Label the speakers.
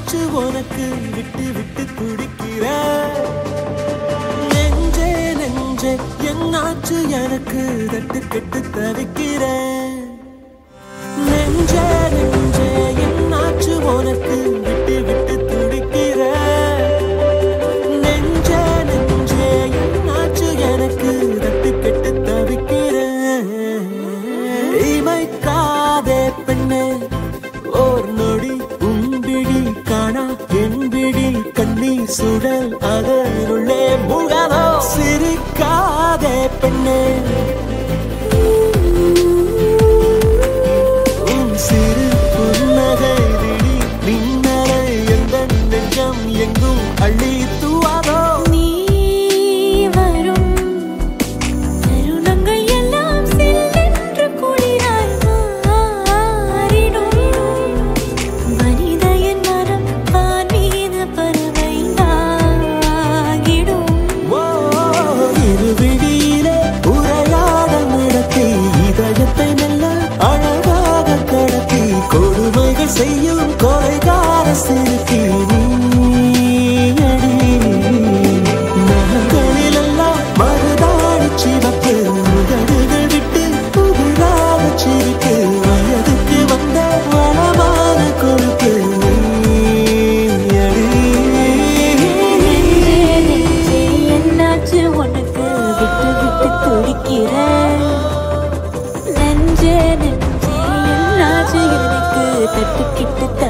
Speaker 1: என்னாச்சு உனக்கு விட்டு விட்டு துடிக்கிற நெஞ்சே நெஞ்சே என்னாச்சு எனக்கு தட்டு கெட்டு தவிக்கிறேன் நெஞ்சே நெஞ்சே என்னாச்சு உனக்கு விட்டு விட்டு துடிக்கிற நெஞ்சே நெஞ்சே என்னாச்சு எனக்கு தட்டு கெட்டு தவிக்கிறேன் இமைக்காதே பெண்ணே ஓர் நொடி உம்பிடி காணா என்பிடி கண்ணீர் சுடல் அதனுள்ளே முகனோ சிரிக்காதே பெண்ணே உன் சிறு புன்னகை விழி மின்னலை எந்த நெஞ்சம் எங்கும் அள்ளி தூவாதோ
Speaker 2: நீ வரும் தருணங்கள் எல்லாம் சில்லென்று குளிராய் மாறிடும் மனித என் மனம் வான் மீது பறவையாகிடும்
Speaker 1: ஓ, இருவிழியிலே உரையாடல் நடத்தி இதயத்தை மெல்ல அழகாக கடத்தி கொடுமைகள் செய்யும் கொலைகார சிறுக்கி நீயடி. நகங்களிலெல்லாம் மருதாணி சிவப்பு உதடுகள் விட்டு புதிராக சிரிப்பு வயதுக்கு வந்த வளமான கொழுப்பு நீயடி.
Speaker 2: நெஞ்சே, என்னாச்சு உனக்கு விட்டு விட்டு துடிக்கிற நெஞ்சே நெஞ்சே என்னாச்சு எனக்கு தட்டுக்கிட்டு